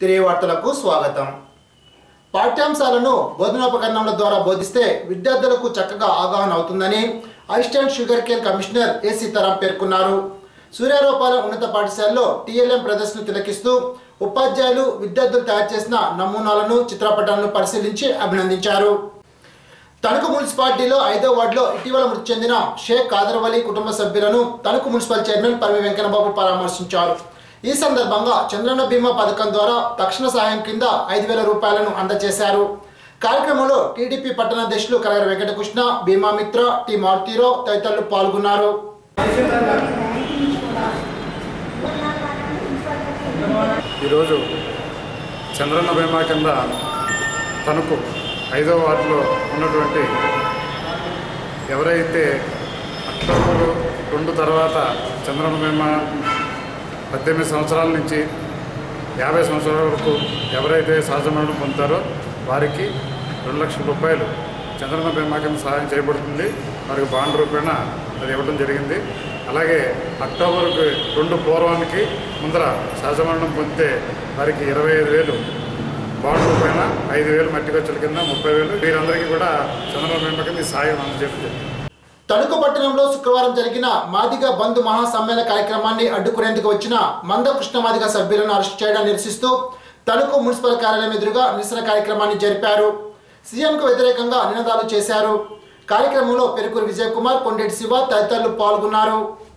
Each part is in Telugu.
తిరిగి వార్తలకు స్వాగతం పాఠ్యాంశాలను బోధనోపకరణముల ద్వారా బోధిస్తే విద్యార్థులకు చక్కగా అవగాహన అవుతుందని assistant sugar cane commissioner A Sitaram పేర్కొన్నారు సూర్యారోపాలెం ఉన్నత పాఠశాలలో టీఎల్ఎం ప్రదర్శన తిలకిస్తూ ఉపాధ్యాయులు విద్యార్థులు తయారు చేసిన నమూనాలను చిత్రపటాలను పరిశీలించి అభినందించారు తణుకు మున్సిపాలిటీలో ఐదో వార్డులో ఇటీవల మృతి చెందిన షేక్ కాదర్వలి కుటుంబ సభ్యులను తణుకు మున్సిపల్ చైర్మన్ పరవి వెంకన్నబాబు పరామర్శించారు ఈ సందర్భంగా చంద్రన్న బీమా పథకం ద్వారా తక్షణ సహాయం కింద ఐదు వేల రూపాయలను అందజేశారు కార్యక్రమంలో టీడీపీ పట్టణాధ్యక్షులు కలగర వెంకటకృష్ణ భీమా మిత్ర టి మారుతీరావు తదితరులు పాల్గొన్నారు ఈరోజు చంద్రన్న బీమా కింద తణుకు ఐదో వార్డులో ఉన్నటువంటి ఎవరైతే అక్టోబర్ రెండు తర్వాత చంద్రన్న బీమా పద్దెనిమిది సంవత్సరాల నుంచి యాభై సంవత్సరాల వరకు ఎవరైతే సహజ మరణం పొందుతారో వారికి రెండు లక్షల రూపాయలు చంద్రన్న బీమా కింద సహాయం చేయబడుతుంది వారికి బాండ్ రూపేణ అది ఇవ్వడం జరిగింది అలాగే అక్టోబర్కి రెండు పూర్వానికి ముందర సహజ మరణం పొందితే వారికి ఇరవై ఐదు వేలు బాండ్ రూపేణ ఐదు వేలు మట్టి ఖర్చుల కింద ముప్పై వేలు వీరందరికీ కూడా చంద్రన్న బీమా కింద ఈ సాయం అందజేయడం జరిగింది తణుకు పట్టణంలో శుక్రవారం జరిగిన మాదిగ బంధు మహాసమ్మేళన కార్యక్రమాన్ని అడ్డుకునేందుకు వచ్చిన మంద కృష్ణ మాదిగ సభ్యులను అరెస్ట్ చేయడం నిరసిస్తూ తణుకు మున్సిపల్ కార్యాలయం ఎదురుగా నిరసన కార్యక్రమాన్ని జరిపారు సీఎంకు వ్యతిరేకంగా నినాదాలు చేశారు కార్యక్రమంలో పెరుకూరు విజయ్ కుమార్ కొండేటి శివ తదితరులు పాల్గొన్నారు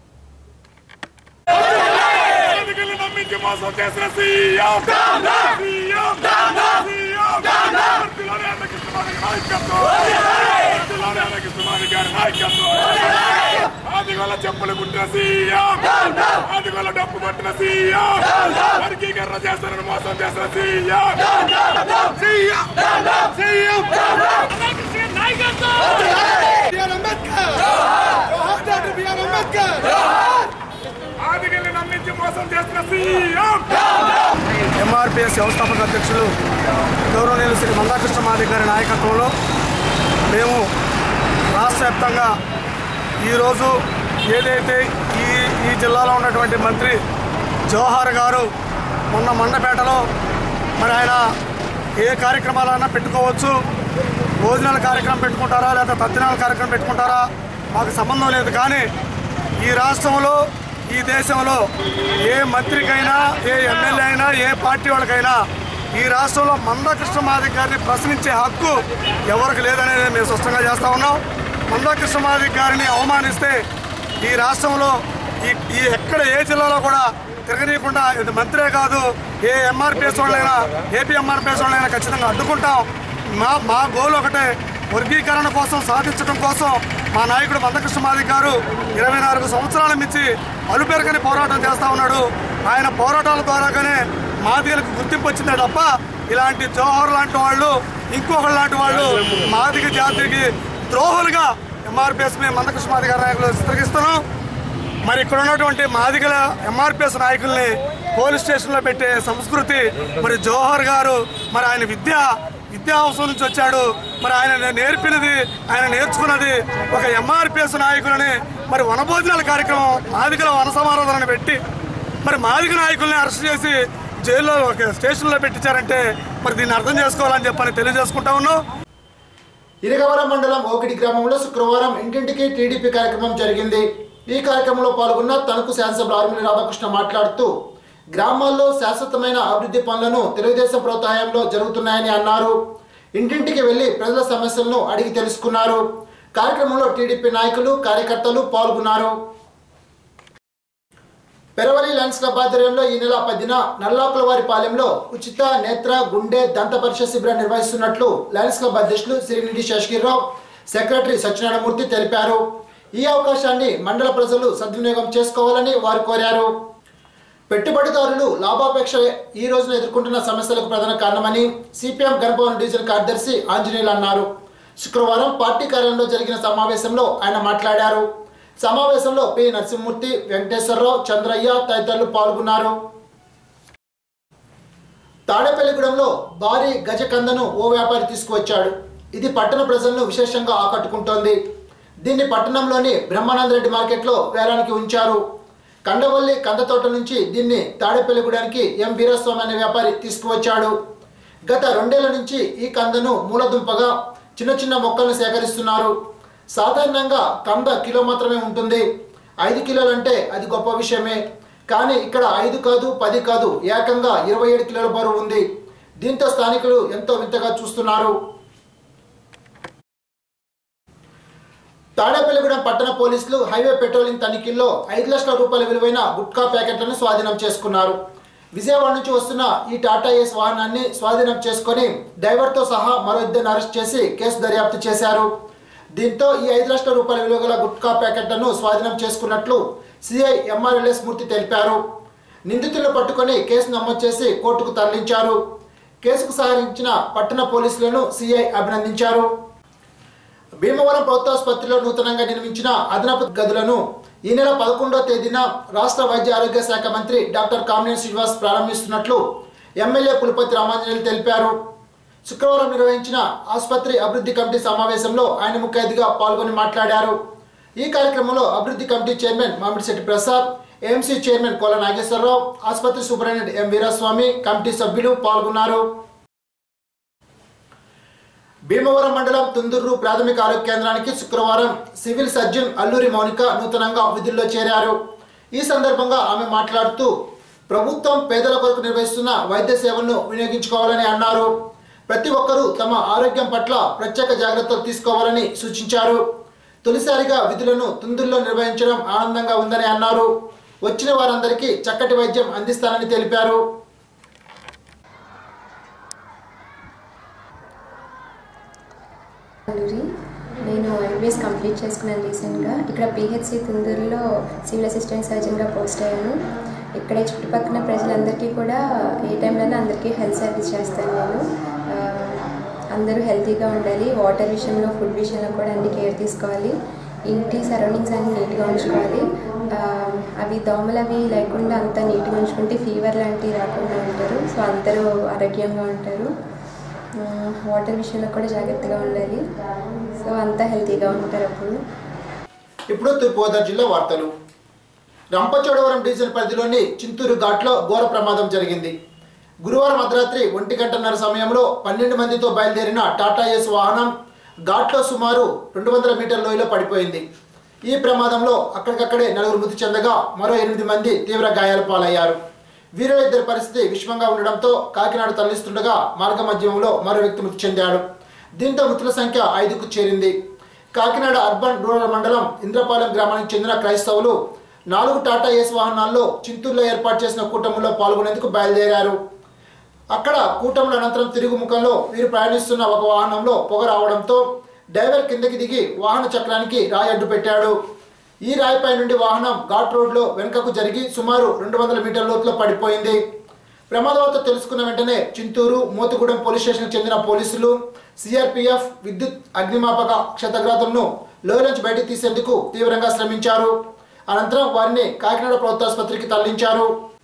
ఎన్నికలు నమ్మించి మోసం చేసిన సీఎం సీఎం సీఎం వర్ధిల్లాలి అన్నకృష్ణమాది గారి నాయకత్వం వర్ధిల్లాలి అన్నకృష్ణమాది గారి నాయకత్వం ఆదిగోల చెప్పులు కుట్టిన సీఎం ఆదిగోల డప్పు కొట్టిన సీఎం వర్గీకరణ చేస్తారని మోసం చేసిన సీఎం సీఎం సీఎం నాయకత్వం బిఆర్ అంబేద్కర్ జోహార్ డాక్టర్ బిఆర్ అంబేద్కర్ ఆదిగల్ని నమ్మించి మోసం చేసిన సీఎం ఎంఆర్పిఎస్ వ్యవస్థాపక అధ్యక్షులు గౌరవనీయులు శ్రీ మందాకృష్ణ మాదిక్ గారి నాయకత్వంలో మేము రాష్ట్ర వ్యాప్తంగా ఈరోజు ఏదైతే ఈ ఈ జిల్లాలో ఉన్నటువంటి మంత్రి జవహర్ గారు మొన్న మండపేటలో మరి ఆయన ఏ కార్యక్రమాలన్నా పెట్టుకోవచ్చు భోజనాల కార్యక్రమం పెట్టుకుంటారా లేదా తద్దినాల కార్యక్రమం పెట్టుకుంటారా మాకు సంబంధం లేదు కానీ ఈ రాష్ట్రంలో ఈ దేశంలో ఏ మంత్రికైనా ఏ ఎమ్మెల్యే అయినా ఏ పార్టీ వాళ్ళకైనా ఈ రాష్ట్రంలో మందాకృష్ణ మాదిక్ గారిని ప్రశ్నించే హక్కు ఎవరికి లేదనేది మేము స్పష్టంగా చేస్తా ఉన్నాం మందాకృష్ణ మాదిక్ గారిని అవమానిస్తే ఈ రాష్ట్రంలో ఈ ఈ ఎక్కడ ఏ జిల్లాలో కూడా తిరగనీయకుండా ఇది మంత్రే కాదు ఏ ఎంఆర్పిఎస్ వాళ్ళైనా ఏపీ ఎంఆర్పిఎస్ వాళ్ళైనా ఖచ్చితంగా అడ్డుకుంటాం మా మా గోల్ ఒకటే వర్గీకరణ కోసం సాధించడం కోసం మా నాయకుడు మందకృష్ణ మాదిక్ గారు ఇరవై నాలుగు సంవత్సరాల మించి అలుపెరగని పోరాటం చేస్తా ఉన్నాడు ఆయన పోరాటాల ద్వారాగానే మాదిగలకు గుర్తింపు వచ్చిందే తప్ప ఇలాంటి జోహర్ లాంటి వాళ్ళు ఇంకొకరు లాంటి వాళ్ళు మాదిగ జాతికి ద్రోహులుగా ఎంఆర్పిఎస్ మేము మందకృష్ణ మాదిగ గారి నాయకులు చిత్రగిస్తున్నాం మరి ఇక్కడ ఉన్నటువంటి మాదిగల ఎంఆర్పిఎస్ నాయకుల్ని పోలీస్ స్టేషన్లో పెట్టే సంస్కృతి మరి జోహర్ గారు మరి ఆయన విద్య విద్యా అవసరం నుంచి వచ్చాడు మరి ఆయన నేర్పినది ఆయన నేర్చుకున్నది ఒక ఎంఆర్పిఎస్ నాయకులని మరి వనభోజనాల కార్యక్రమం మాదిగల వన సమారాధనని పెట్టి మరి మాదిగ నాయకుల్ని అరెస్ట్ చేసి జైల్లో ఒక స్టేషన్లో పెట్టించారంటే మరి దీన్ని అర్థం చేసుకోవాలని చెప్పని తెలియజేసుకుంటా ఉన్నాం ఇరగవరం మండలం ఓకిడి గ్రామంలో శుక్రవారం ఇంటింటికి టీడీపీ కార్యక్రమం జరిగింది ఈ కార్యక్రమంలో పాల్గొన్న తణుకు శాసనసభ్యులు ఆర్మిలి రాధాకృష్ణ మాట్లాడుతూ గ్రామాల్లో శాశ్వతమైన అభివృద్ధి పనులను తెలుగుదేశం ప్రోత్సాహంలో జరుగుతున్నాయని అన్నారు ఇంటింటికి వెళ్లి ప్రజల సమస్యలను అడిగి తెలుసుకున్నారు కార్యక్రమంలో టీడీపీ నాయకులు కార్యకర్తలు పాల్గొన్నారు పెరవలి లయన్స్ క్లబ్ ఆధ్వర్యంలో ఈ నెల పదిన నల్లాకులవారి పాలెంలో ఉచిత నేత్ర గుండె దంత పరీక్ష శిబిరం నిర్వహిస్తున్నట్లు లయన్స్ క్లబ్ అధ్యక్షులు శ్రీనిధి శేషగిరిరావు సెక్రటరీ సత్యనారాయణమూర్తి తెలిపారు ఈ అవకాశాన్ని మండల ప్రజలు సద్వినియోగం చేసుకోవాలని వారు కోరారు పెట్టుబడిదారులు లాభాపేక్ష ఈ రోజున ఎదుర్కొంటున్న సమస్యలకు ప్రధాన కారణమని సిపిఎం గణభవన్ డివిజన్ కార్యదర్శి ఆంజనేయులు అన్నారు శుక్రవారం పార్టీ కార్యాలయంలో జరిగిన సమావేశంలో ఆయన మాట్లాడారు సమావేశంలో పి నరసింహమూర్తి వెంకటేశ్వరరావు చంద్రయ్య తదితరులు పాల్గొన్నారు తాడేపల్లిగూడెంలో భారీ గజకందను ఓ వ్యాపారి తీసుకువచ్చాడు ఇది పట్టణ ప్రజలను విశేషంగా ఆకట్టుకుంటోంది దీన్ని పట్టణంలోని బ్రహ్మానంద రెడ్డి మార్కెట్లో వేలానికి ఉంచారు కండవల్లి కందతోట నుంచి దీన్ని తాడేపల్లిగూడానికి ఎం వీరస్వామి అనే వ్యాపారి తీసుకువచ్చాడు గత రెండేళ్ల నుంచి ఈ కందను మూలదుంపగా చిన్న చిన్న మొక్కలను సేకరిస్తున్నారు సాధారణంగా కంద కిలో మాత్రమే ఉంటుంది ఐదు కిలోలంటే అది గొప్ప విషయమే కానీ ఇక్కడ ఐదు కాదు పది కాదు ఏకంగా ఇరవై ఏడు కిలోల బరువు ఉంది దీంతో స్థానికులు ఎంతో వింతగా చూస్తున్నారు తాడేపల్లిగూడెం పట్టణ పోలీసులు హైవే పెట్రోలింగ్ తనిఖీల్లో ఐదు లక్షల రూపాయల విలువైన గుట్కా ప్యాకెట్లను స్వాధీనం చేసుకున్నారు విజయవాడ నుంచి వస్తున్న ఈ టాటా ఏస్ వాహనాన్ని స్వాధీనం చేసుకొని డ్రైవర్తో సహా మరో ఇద్దరిని అరెస్ట్ చేసి కేసు దర్యాప్తు చేశారు దీంతో ఈ ఐదు లక్షల రూపాయల విలువ గల గుట్కా ప్యాకెట్లను స్వాధీనం చేసుకున్నట్లు సిఐ ఎంఆర్ఎల్ఎస్ మూర్తి తెలిపారు నిందితులను పట్టుకొని కేసు నమోదు చేసి కోర్టుకు తరలించారు కేసుకు సహకరించిన పట్టణ పోలీసులను సిఐ అభినందించారు భీమవరం ప్రభుత్వాసుపత్రిలో నూతనంగా నిర్మించిన అదనపు గదులను ఈ నెల పదకొండో తేదీన రాష్ట్ర వైద్య ఆరోగ్య శాఖ మంత్రి డాక్టర్ కామినేని శ్రీనివాస్ ప్రారంభిస్తున్నట్లు ఎమ్మెల్యే పులిపతి రామాంజనేయులు తెలిపారు శుక్రవారం నిర్వహించిన ఆసుపత్రి అభివృద్ధి కమిటీ సమావేశంలో ఆయన ముఖ్య అతిథిగా పాల్గొని మాట్లాడారు ఈ కార్యక్రమంలో అభివృద్ధి committee chairman Mamidisetti Prasad AMC chairman Kola Nageswararao ఆసుపత్రి సూపరింటెండెంట్ ఎం వీరస్వామి కమిటీ సభ్యులు పాల్గొన్నారు భీమవరం మండలం తుందూరు ప్రాథమిక ఆరోగ్య కేంద్రానికి శుక్రవారం సివిల్ సర్జన్ అల్లూరి మౌనిక నూతనంగా విధుల్లో చేరారు ఈ సందర్భంగా ఆమె మాట్లాడుతూ ప్రభుత్వం పేదల కొరకు నిర్వహిస్తున్న వైద్య సేవలను వినియోగించుకోవాలని అన్నారు ప్రతి ఒక్కరూ తమ ఆరోగ్యం పట్ల ప్రత్యేక జాగ్రత్తలు తీసుకోవాలని సూచించారు తొలిసారిగా విధులను తుందుల్లో నిర్వహించడం ఆనందంగా ఉందని అన్నారు వచ్చిన వారందరికీ చక్కటి వైద్యం అందిస్తానని తెలిపారు అల్లూరి నేను ఎంబీఎస్ కంప్లీట్ చేసుకున్నాను రీసెంట్గా ఇక్కడ పిహెచ్సి తుందూరులో సివిల్ అసిస్టెంట్ సర్జన్గా పోస్ట్ అయ్యాను ఇక్కడ చుట్టుపక్కల ప్రజలందరికీ కూడా ఏ టైంలోనే అందరికీ హెల్త్ సర్వీస్ చేస్తాను నేను ఆ, అందరూ హెల్తీగా ఉండాలి వాటర్ విషయంలో ఫుడ్ విషయంలో కూడా అన్ని కేర్ తీసుకోవాలి ఇంటి సరౌండింగ్స్ అన్ని నీట్గా ఉంచుకోవాలి ఆ, అవి దోమలు అవి లేకుండా అంతా నీట్గా ఉంచుకుంటే ఫీవర్ లాంటివి రాకుండా ఉంటారు సో అందరూ ఆరోగ్యంగా ఉంటారు మ్మ్, వాటర్ విషయంలో కూడా జాగ్రత్తగా ఉండాలి సో అంతా హెల్తీగా ఉంటారు అప్పుడు ఇప్పుడు తూర్పుగోదావరి జిల్లా వార్తలు రంపచోడవరం డివిజన్ పరిధిలోని చింతూరు ఘాట్లో ఘోర ప్రమాదం జరిగింది గురువారం అర్ధరాత్రి ఒంటి గంటన్నర సమయంలో పన్నెండు మందితో బయలుదేరిన టాటా ఏస్ వాహనం ఘాట్లో సుమారు రెండు వందల మీటర్ల లోయలో పడిపోయింది ఈ ప్రమాదంలో అక్కడికక్కడే నలుగురు మృతి చెందగా మరో ఎనిమిది మంది తీవ్ర గాయాల పాలయ్యారు వీరిలో ఇద్దరి పరిస్థితి విషమంగా ఉండడంతో కాకినాడ తరలిస్తుండగా మార్గ మధ్యంలో మరో వ్యక్తి మృతి చెందాడు దీంతో మృతుల సంఖ్య ఐదుకు చేరింది కాకినాడ అర్బన్ రూరల్ మండలం ఇంద్రపాలెం గ్రామానికి చెందిన క్రైస్తవులు నాలుగు టాటా ఏస్ వాహనాల్లో చింతూరులో ఏర్పాటు చేసిన కూటమిలో పాల్గొనేందుకు బయలుదేరారు అక్కడ కూటముల అనంతరం తిరుగుముఖంలో వీరు ప్రయాణిస్తున్న ఒక వాహనంలో పొగ రావడంతో డ్రైవర్ కిందకి దిగి వాహన చక్రానికి రాయి అడ్డు పెట్టాడు ఈ రాయిపై నుండి వాహనం ఘాట్ రోడ్లో వెనుకకు జరిగి సుమారు రెండు వందల మీటర్ల లోతులో పడిపోయింది ప్రమాద వార్త తెలుసుకున్న వెంటనే చింతూరు మోతుగూడెం పోలీస్ స్టేషన్కి చెందిన పోలీసులు సిఆర్పిఎఫ్ విద్యుత్ అగ్నిమాపక క్షతగ్రాతులను లోయ నుంచి బయటికి తీసేందుకు తీవ్రంగా శ్రమించారు అనంతరం వారిని కాకినాడ ప్రభుత్వాసుపత్రికి తరలించారు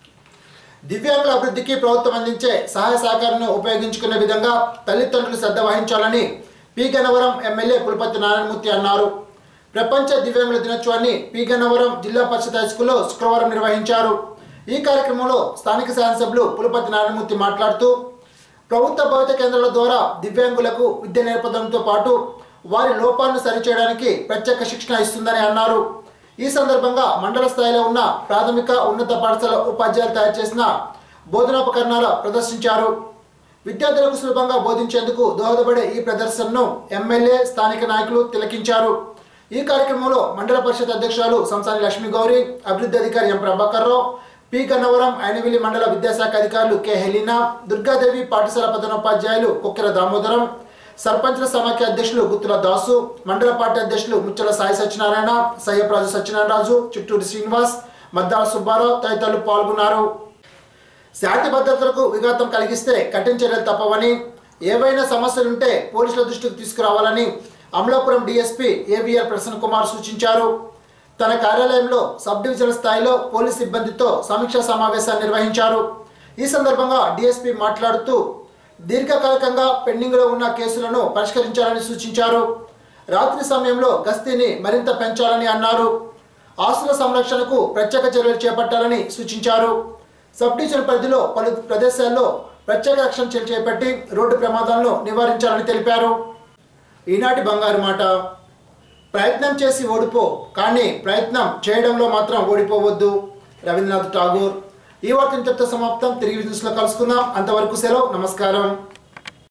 దివ్యాంగుల అభివృద్ధికి ప్రభుత్వం అందించే సహాయ సహకారాలను ఉపయోగించుకునే విధంగా తల్లిదండ్రులు శ్రద్ధ వహించాలని పి గన్నవరం ఎమ్మెల్యే పులపతి నారాయణమూర్తి అన్నారు ప్రపంచ దివ్యాంగుల దినోత్సవాన్ని పి గన్నవరం జిల్లా పరిషత్ హై స్కూల్లో శుక్రవారం నిర్వహించారు ఈ కార్యక్రమంలో స్థానిక శాసనసభ్యులు పులపతి నారాయణమూర్తి మాట్లాడుతూ ప్రభుత్వ భవిత కేంద్రాల ద్వారా దివ్యాంగులకు విద్య నేర్పడంతో పాటు వారి లోపాలను సరిచేయడానికి ప్రత్యేక శిక్షణ ఇస్తుందని అన్నారు ఈ సందర్భంగా మండల స్థాయిలో ఉన్న ప్రాథమిక ఉన్నత పాఠశాల ఉపాధ్యాయులు తయారు చేసిన బోధనోపకరణాలు ప్రదర్శించారు విద్యార్థులకు సులభంగా బోధించేందుకు దోహదపడే ఈ ప్రదర్శనను ఎమ్మెల్యే స్థానిక నాయకులు తిలకించారు ఈ కార్యక్రమంలో మండల పరిషత్ అధ్యక్షురాలు సంసాని లక్ష్మీ గౌరి అభివృద్ధి అధికారి ఎం ప్రభాకర్ రావు పి గన్నవరం ఐనవిల్లి మండల విద్యాశాఖ అధికారులు కె హెలీనా దుర్గాదేవి పాఠశాల ప్రధానోపాధ్యాయులు కుక్కెర దామోదరం సర్పంచ్ల సమాఖ్య అధ్యక్షులు గుత్తుల దాసు మండల పార్టీ అధ్యక్షులు ముచ్చల సాయి సత్యనారాయణ సయ్యప్రాజు సత్యనారాయణరాజు చిట్టూరి శ్రీనివాస్ మద్దాల సుబ్బారావు తదితరులు పాల్గొన్నారు శాంతి భద్రతలకు విఘాతం కలిగిస్తే కఠిన చర్యలు తప్పవని ఏవైనా సమస్యలుంటే పోలీసుల దృష్టికి తీసుకురావాలని అమలాపురం డీఎస్పీ ఏవిఆర్ ప్రసన్న కుమార్ సూచించారు తన కార్యాలయంలో సబ్ డివిజనల్ స్థాయిలో పోలీస్ సిబ్బందితో సమీక్షా సమావేశాన్ని నిర్వహించారు ఈ సందర్భంగా డీఎస్పీ మాట్లాడుతూ దీర్ఘకాలికంగా పెండింగ్లో ఉన్న కేసులను పరిష్కరించాలని సూచించారు రాత్రి సమయంలో గస్తీని మరింత పెంచాలని అన్నారు ఆస్తుల సంరక్షణకు ప్రత్యేక చర్యలు చేపట్టాలని సూచించారు సబ్ డివిజన్ పరిధిలో పలు ప్రదేశాల్లో ప్రత్యేక యాక్షన్ చర్యలు చేపట్టి రోడ్డు ప్రమాదాలను నివారించాలని తెలిపారు ఈనాటి బంగారు మాట ప్రయత్నం చేసి ఓడిపో కానీ ప్రయత్నం చేయడంలో మాత్రం ఓడిపోవద్దు రవీంద్రనాథ్ ఠాగూర్ ఈ వార్త ఇంతటితో సమాప్తం తిరిగి న్యూస్లో కలుసుకుందాం అంతవరకు సెలవు నమస్కారం